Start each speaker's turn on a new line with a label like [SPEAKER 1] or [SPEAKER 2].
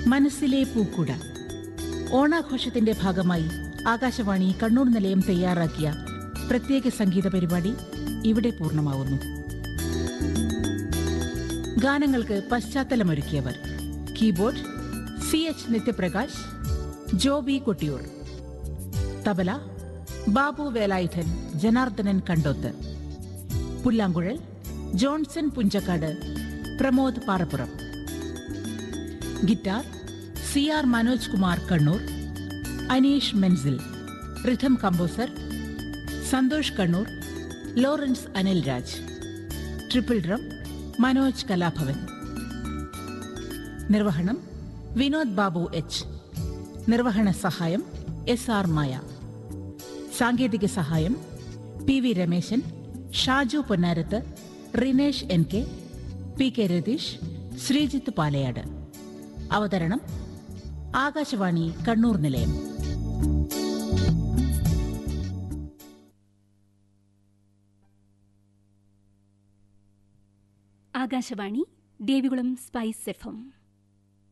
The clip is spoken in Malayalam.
[SPEAKER 1] മനസ്സിലെ പൂക്കുട ഓണാഘോഷത്തിന്റെ ഭാഗമായി ആകാശവാണി കണ്ണൂർ നിലയം തയ്യാറാക്കിയ പ്രത്യേക സംഗീത പരിപാടി ഇവിടെ പൂർണ്ണമാവുന്നു ഗാനങ്ങൾക്ക് പശ്ചാത്തലമൊരുക്കിയവർ keyboard C H Nithyaprakash Joby Kottiyoor tabla Babu Velayudhan Janardhanan Kandoth പുല്ലാങ്കുഴൽ Johnson Punchakkad Pramod Parappuram guitar C R Manoj Kumar Kannur Aneesh മെൻസിൽ rhythm composer Santhosh Kannur Lawrence Anil Raj triple drum Manoj Kalabhavan നിർവഹണം വിനോദ് ബാബു എച്ച് നിർവഹണ സഹായം എസ് ആർ മായ സാങ്കേതിക സഹായം P V Rameshan Shaju Ponnarath Rinesh N K P K Ratheesh Sreejith Palayad അവതരണം ആകാശവാണി കണ്ണൂർ നിലയം
[SPEAKER 2] Akashvani Devikulam spice F M